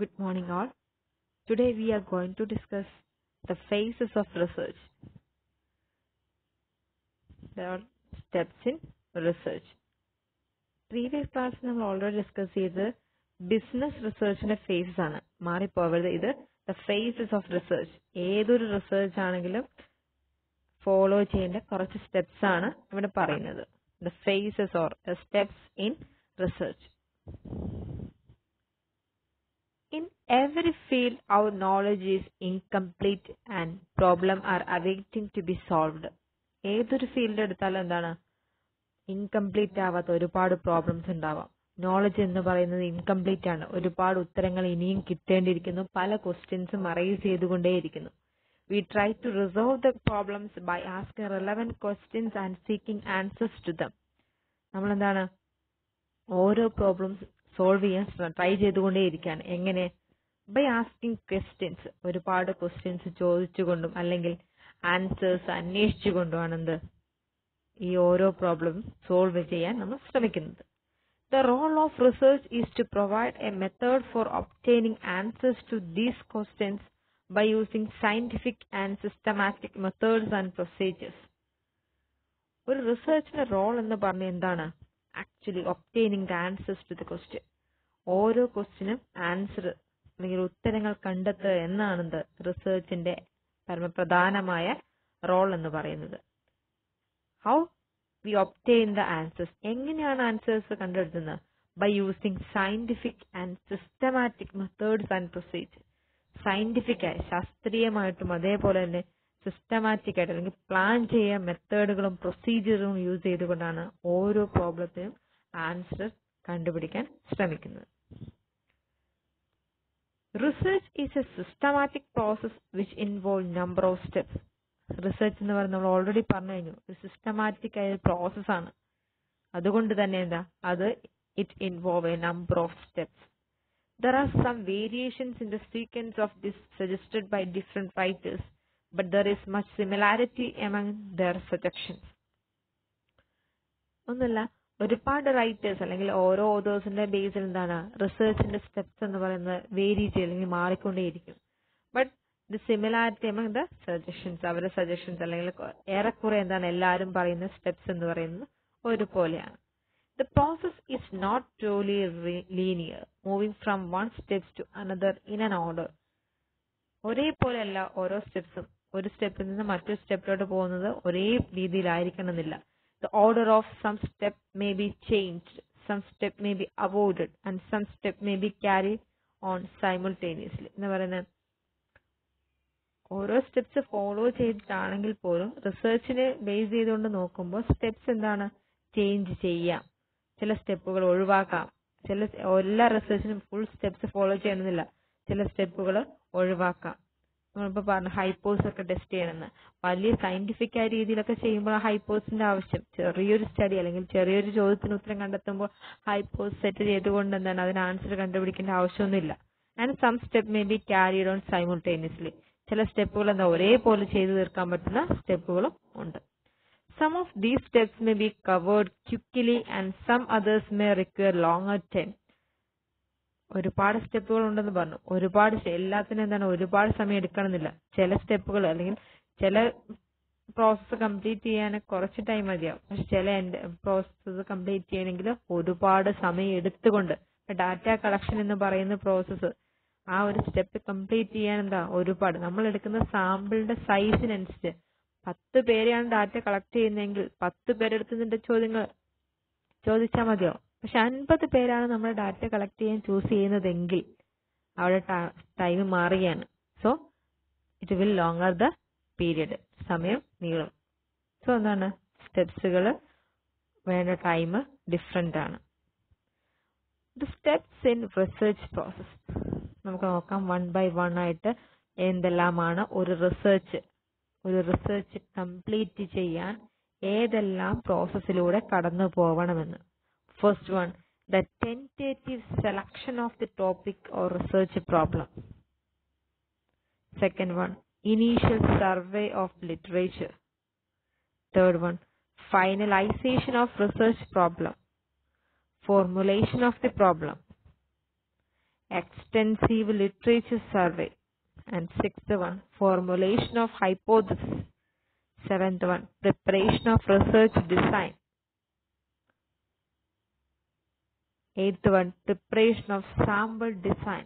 Good morning, all. Today we are going to discuss the phases of research. There are steps in research. Previous ക്ലാസ്സിൽ നമ്മൾ already discuss ചെയ്ത് business റിസർച്ചിന്റെ phases ആണ് മാറിപ്പോവരുത് ഇത് the phases of research ഏതൊരു research ആണെങ്കിലും follow ചെയ്യേണ്ട കുറച്ച് സ്റ്റെപ്സ് ആണ് ഇവിടെ പറയുന്നത് the phases or steps in research In every field, our knowledge is incomplete and problem are awaiting to be solved. ഏതൊരു ഫീൽഡ് എടുത്താലും എന്താണ് ഇൻകംപ്ലീറ്റ് ആവാത്ത ഒരുപാട് പ്രോബ്ലംസ് ഉണ്ടാവാം നോളജ് എന്ന് പറയുന്നത് ഇൻകംപ്ലീറ്റ് ആണ് ഒരുപാട് ഉത്തരങ്ങൾ ഇനിയും കിട്ടേണ്ടിയിരിക്കുന്നു പല ക്വസ്റ്റ്യൻസും അറൈസ് ചെയ്തുകൊണ്ടേയിരിക്കുന്നു we try to resolve the problems by asking relevant questions and seeking answers to them നമ്മൾ എന്താണ് ഓരോ പ്രോബ്ലംസ് സോൾവ് ചെയ്യാൻ ട്രൈ ചെയ്തുകൊണ്ടേയിരിക്കുകയാണ് എങ്ങനെ ബൈ ആസ്കിംഗ് ക്വസ്റ്റ്യൻസ് ഒരുപാട് ക്വസ്റ്റ്യൻസ് ചോദിച്ചുകൊണ്ടും അല്ലെങ്കിൽ ആൻസേഴ്സ് അന്വേഷിച്ചുകൊണ്ടുമാണ് എന്ത് ഈ ഓരോ പ്രോബ്ലം സോൾവ് ചെയ്യാൻ നമ്മൾ ശ്രമിക്കുന്നത് the role of research is to provide a method for obtaining answers to these questions by using scientific and systematic methods and procedures ഒരു റിസർച്ചിന്റെ റോൾ എന്ന് പറഞ്ഞ എന്താണ് actually obtaining the answers to the question ഓരോ ക്വസ്റ്റ്യനും answer അല്ലെങ്കിൽ ഉത്തരങ്ങൾ കണ്ടെത്തുക എന്നാണ് റിസർച്ചിന്റെ പരമപ്രധാനമായ റോൾ എന്ന് പറയുന്നത് how we obtain the answers എങ്ങനെയാണ് ആൻസേഴ്സ് കണ്ടെത്തുന്നത് by using scientific and systematic methods and procedure scientific ആയി ശാസ്ത്രീയമായിട്ടും അതേപോലെ തന്നെ സിസ്റ്റമാറ്റിക് ആയിട്ട് അല്ലെങ്കിൽ പ്ലാൻ ചെയ്യാൻ മെത്തേഡുകളും പ്രൊസീജിയറും യൂസ് ചെയ്തുകൊണ്ടാണ് ഓരോ പ്രോബ്ലത്തിനും ആൻസർ കണ്ടുപിടിക്കാൻ ശ്രമിക്കുന്നത് research is a systematic process which involve number of steps research എന്ന് പറയുന്നത് നമ്മൾ ഓൾറെഡി പറഞ്ഞു കഴിഞ്ഞു ഒരു സിസ്റ്റമാറ്റിക് ആയ പ്രോസസ് ആണ് അതുകൊണ്ട് തന്നെ എന്താ അത് it involve a number of steps there are some variations in the sequence of this suggested by different writers but there is much similarity among their suggestions ഒന്നുമില്ല ഒരുപാട് റൈറ്റേഴ്സ് അല്ലെങ്കിൽ ഓരോ ഓതേഴ്സിന്റെ ബേസിൽ എന്താണ് റിസർച്ചിന്റെ സ്റ്റെപ്സ് എന്ന് പറയുന്നത് വേരി ചെയ്യും അല്ലെങ്കിൽ മാറിക്കൊണ്ടേയിരിക്കും but the similarity among the suggestions അവരുടെ സജഷൻസ് അല്ലെങ്കിൽ ഏറെക്കുറെ എന്താണ് എല്ലാവരും പറയുന്ന സ്റ്റെപ്സ് എന്ന് പറയുന്നത് ഒരുപോലെയാണ് the process is not truly linear moving from one steps to another in an order ഒരേപോലെയല്ല ഓരോ സ്റ്റെപ്സും ഒരു സ്റ്റെപ്പിൽ നിന്ന് മറ്റൊരു സ്റ്റെപ്പിലോട്ട് പോകുന്നത് ഒരേ രീതിയിലായിരിക്കണമെന്നില്ല the order of some step may be changed, some step may be avoided, and some step may be carried on simultaneously. എന്ന് പറയുന്നത് ഓരോ സ്റ്റെപ്സ് ഫോളോ ചെയ്തിട്ടാണെങ്കിൽ പോലും റിസർച്ചിനെ ബേസ് ചെയ്തുകൊണ്ട് നോക്കുമ്പോൾ സ്റ്റെപ്സ് എന്താണ് ചേഞ്ച് ചെയ്യാം ചില സ്റ്റെപ്പുകൾ ഒഴിവാക്കാം ചില എല്ലാ റിസർച്ചിനും ഫുൾ സ്റ്റെപ്സ് ഫോളോ ചെയ്യണമെന്നില്ല ചില സ്റ്റെപ്പുകൾ ഒഴിവാക്കാം നമ്മളിപ്പോ പറഞ്ഞു ഹൈപ്പോസ് ഒക്കെ ടെസ്റ്റ് ചെയ്യണമെന്ന് വലിയ സയന്റിഫിക് ആയ രീതിയിലൊക്കെ ചെയ്യുമ്പോൾ ഹൈപ്പോസിന്റെ ആവശ്യം ചെറിയൊരു സ്റ്റഡി അല്ലെങ്കിൽ ചെറിയൊരു ചോദ്യത്തിന് ഉത്തരം കണ്ടെത്തുമ്പോൾ ഹൈപ്പോസ് സെറ്റ് ചെയ്തുകൊണ്ട് എന്താണ് അതിന് ആൻസർ കണ്ടുപിടിക്കേണ്ട ആവശ്യമൊന്നുമില്ല and some step may be carried on simultaneously ചില സ്റ്റെപ്പുകൾ എന്താ ഒരേപോലെ ചെയ്തു തീർക്കാൻ പറ്റുന്ന സ്റ്റെപ്പുകളും ഉണ്ട് some of these steps may be covered quickly and some others may require longer time ഒരുപാട് സ്റ്റെപ്പുകൾ ഉണ്ടെന്ന് പറഞ്ഞു ഒരുപാട് എല്ലാത്തിനും എന്താണ് ഒരുപാട് സമയം എടുക്കണമെന്നില്ല ചില സ്റ്റെപ്പുകൾ അല്ലെങ്കിൽ ചില പ്രോസസ്സ് കംപ്ലീറ്റ് ചെയ്യാൻ കുറച്ച് ടൈം മതിയാവും പക്ഷെ ചില പ്രോസസ്സ് കംപ്ലീറ്റ് ചെയ്യണമെങ്കിൽ ഒരുപാട് സമയം എടുത്തുകൊണ്ട് ഡാറ്റ കളക്ഷൻ എന്ന് പറയുന്ന പ്രോസസ്സ് ആ ഒരു സ്റ്റെപ്പ് കംപ്ലീറ്റ് ചെയ്യാൻ എന്താ ഒരുപാട് നമ്മൾ എടുക്കുന്ന സാമ്പിളിന്റെ സൈസിനനുസരിച്ച് പത്ത് പേരെയാണ് ഡാറ്റ കളക്ട് ചെയ്യുന്നതെങ്കിൽ പത്ത് പേരെടുത്തതിന്റെ ചോദ്യങ്ങൾ ചോദിച്ചാൽ മതിയാവും പക്ഷെ അൻപത് പേരാണ് നമ്മൾ ഡാറ്റ കളക്ട് ചെയ്യാൻ ചൂസ് ചെയ്യുന്നതെങ്കിൽ അവിടെ ടൈം മാറുകയാണ് so it will longer the period സമയം നീളും സോ എന്താണ് സ്റ്റെപ്സുകൾ വേണ്ട ടൈം ഡിഫറെന്റ് ആണ് the steps in research process നമുക്ക് നോക്കാം വൺ ബൈ വൺ ആയിട്ട് എന്തെല്ലാമാണ് ഒരു റിസർച്ച് ഒരു റിസർച്ച് കംപ്ലീറ്റ് ചെയ്യാൻ ഏതെല്ലാം പ്രോസസ്സിലൂടെ കടന്നു പോകണമെന്ന് First one, the tentative selection of the topic or research problem. Second one, initial survey of literature. Third one, finalization of research problem. Formulation of the problem. extensive literature survey. And sixth one, formulation of hypothesis. Seventh one, preparation of research design. Eighth one, preparation of sample design.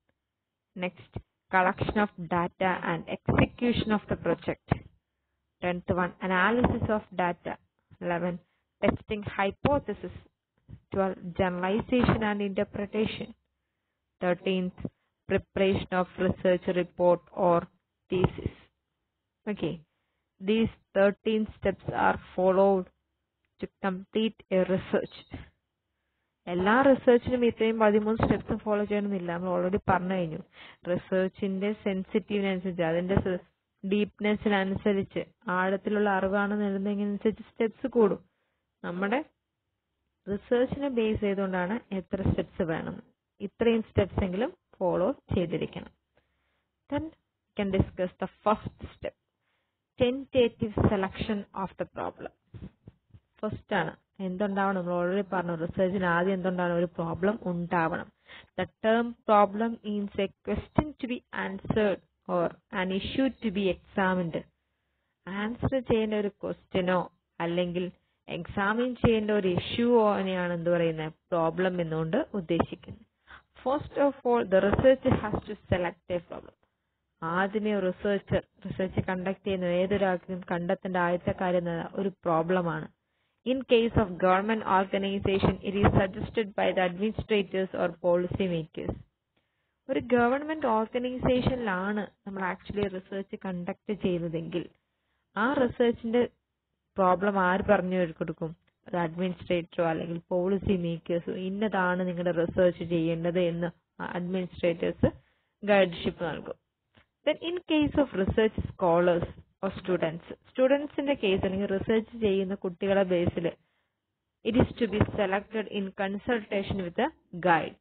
Next, collection of data and execution of the project. Tenth one, analysis of data. Eleven, testing hypothesis. Twelve, generalization and interpretation. Thirteenth, preparation of research report or thesis. Okay, these 13 steps are followed to complete a research. എല്ലാ റിസർച്ചിനും ഇത്രയും പതിമൂന്ന് steps follow ചെയ്യണമെന്നില്ല നമ്മൾ already പറഞ്ഞു കഴിഞ്ഞു റിസർച്ചിന്റെ സെൻസിറ്റീവിനനുസരിച്ച് അതിന്റെ ഡീപ്നെസ്സിനനുസരിച്ച് ആഴത്തിലുള്ള അറിവാണ് നേടുന്നതിനനുസരിച്ച് സ്റ്റെപ്സ് കൂടും നമ്മുടെ റിസർച്ചിനെ ബേസ് ചെയ്തുകൊണ്ടാണ് എത്ര സ്റ്റെപ്സ് വേണം ഇത്രയും സ്റ്റെപ്സ് എങ്കിലും ഫോളോ ചെയ്തിരിക്കണം then we can discuss the first step tentative selection of the problem first ആണ് എന്തുണ്ടാവണം നമ്മൾ ഓൾറെഡി പറഞ്ഞു റിസർച്ചിന് ആദ്യം എന്തുണ്ടാവണം ഒരു പ്രോബ്ലം ഉണ്ടാവണം the term problem means a question to be answered or an issue to be examined answer ചെയ്യേണ്ട ഒരു ക്വസ്റ്റ്യനോ അല്ലെങ്കിൽ എക്സാമിൻ ചെയ്യേണ്ട ഒരു ഇഷ്യൂനെയാണ് എന്ത് പറയുന്നത് പ്രോബ്ലം എന്നുകൊണ്ട് ഉദ്ദേശിക്കുന്നത് first of all the research has to select a problem ആദ്യമേ റിസർച്ചർ റിസർച്ച് കണ്ടക്ട് ചെയ്യുന്ന ഏതൊരാൾക്കും കണ്ടെത്തേണ്ട ആദ്യത്തെ കാര്യം എന്താ? ഒരു പ്രോബ്ലമാണ് in case of government organization it is suggested by the administrators or policy makers ഒരു ഗവൺമെന്റ് ഓർഗനൈസേഷനിലാണ് നമ്മൾ ആക്ച്വലി റിസർച്ച് കണ്ടക്ട് ചെയ്യുന്നതെങ്കിൽ ആ റിസർച്ചിന്റെ പ്രോബ്ലം ആര് പറഞ്ഞു കൊടുക്കും അത് അഡ്മിനിസ്ട്രേറ്ററോ അല്ലെങ്കിൽ പോളിസി മേക്കേഴ്സോ ഇന്നതാണ് നിങ്ങളുടെ റിസർച്ച് ചെയ്യേണ്ടത് എന്ന് അഡ്മിനിസ്ട്രേറ്റേഴ്സ് ഗൈഡ്ഷിപ്പ് നൽകും then in case of research scholars or students സ്റ്റുഡൻസിന്റെ കേസ് അല്ലെങ്കിൽ റിസർച്ച് ചെയ്യുന്ന കുട്ടികളെ ബേസിൽ it is to be selected in consultation with guide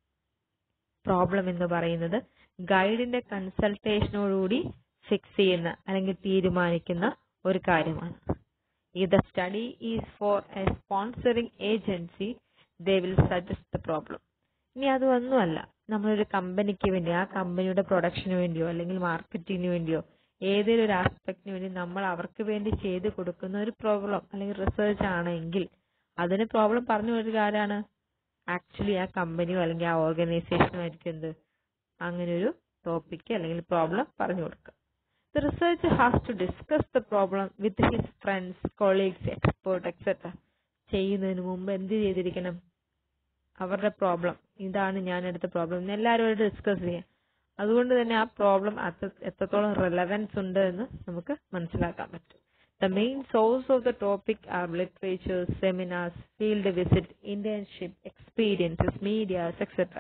problem എന്ന് പറയുന്നത് ഗൈഡിന്റെ കൺസൾട്ടേഷനോടുകൂടി ഫിക്സ് ചെയ്യുന്ന അല്ലെങ്കിൽ തീരുമാനിക്കുന്ന ഒരു കാര്യമാണ് If the study is for a sponsoring agency, they will suggest the problem. ഇനി അതൊന്നുമല്ല നമ്മളൊരു കമ്പനിക്ക് വേണ്ടി ആ കമ്പനിയുടെ പ്രൊഡക്ഷന് വേണ്ടിയോ അല്ലെങ്കിൽ മാർക്കറ്റിങ്ങിന് വേണ്ടിയോ ഏതെങ്കിലും ഒരു ആസ്പെക്ടിന് വേണ്ടി നമ്മൾ അവർക്ക് വേണ്ടി ചെയ്ത് കൊടുക്കുന്ന ഒരു പ്രോബ്ലം അല്ലെങ്കിൽ റിസർച്ച് ആണെങ്കിൽ അതിന് പ്രോബ്ലം പറഞ്ഞു കൊടുക്കുക ആരാണ് ആക്ച്വലി ആ കമ്പനിയോ അല്ലെങ്കിൽ ആ ഓർഗനൈസേഷനോ ആയിരിക്കും എന്ത് അങ്ങനെ ഒരു ടോപ്പിക്ക് അല്ലെങ്കിൽ പ്രോബ്ലം പറഞ്ഞു കൊടുക്കുക The researcher has to discuss the problem with his friends, colleagues, experts, etc. ചെയ്യുന്നതിന് മുമ്പ് എന്ത് ചെയ്തിരിക്കണം അവരുടെ പ്രോബ്ലം ഇതാണ് ഞാൻ എടുത്ത പ്രോബ്ലം എന്ന് എല്ലാവരോടും ഡിസ്കസ് ചെയ്യാം അതുകൊണ്ട് തന്നെ ആ പ്രോബ്ലം എത്രത്തോളം റെലവൻസ് ഉണ്ട് എന്ന് നമുക്ക് മനസ്സിലാക്കാൻ പറ്റും the main source of the topic are literature seminars field visit internship experiences medias etcetera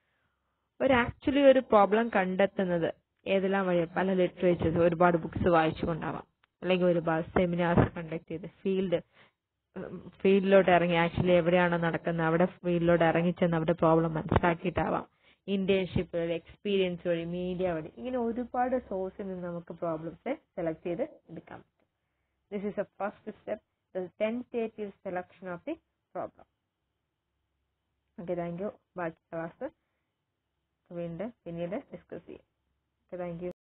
ഒരു ആക്ച്വലി ഒരു പ്രോബ്ലം കണ്ടെത്തുന്നത് ഏതെല്ലാം വഴി പല ലിറ്ററേച്ചേഴ്സ് ഒരുപാട് ബുക്സ് വായിച്ചുകൊണ്ടാവാം അല്ലെങ്കിൽ ഒരുപാട് സെമിനാർസ് കണ്ടക്ട് ചെയ്ത് ഫീൽഡ് ഫീൽഡിലോട്ട് ഇറങ്ങി ആക്ച്വലി എവിടെയാണോ നടക്കുന്നത് അവിടെ ഫീൽഡിലോട്ട് ഇറങ്ങിച്ചെന്ന് അവിടെ പ്രോബ്ലം മനസ്സിലാക്കിയിട്ടാവാം ഇന്റേൺഷിപ്പ് വഴി എക്സ്പീരിയൻസ് വഴി മീഡിയ വഴി ഇങ്ങനെ ഒരുപാട് സോഴ്സിൽ നിന്ന് നമുക്ക് പ്രോബ്ലംസ് സെലക്ട് ചെയ്ത് എടുക്കാൻ പറ്റും this is a first step the tentative selection of the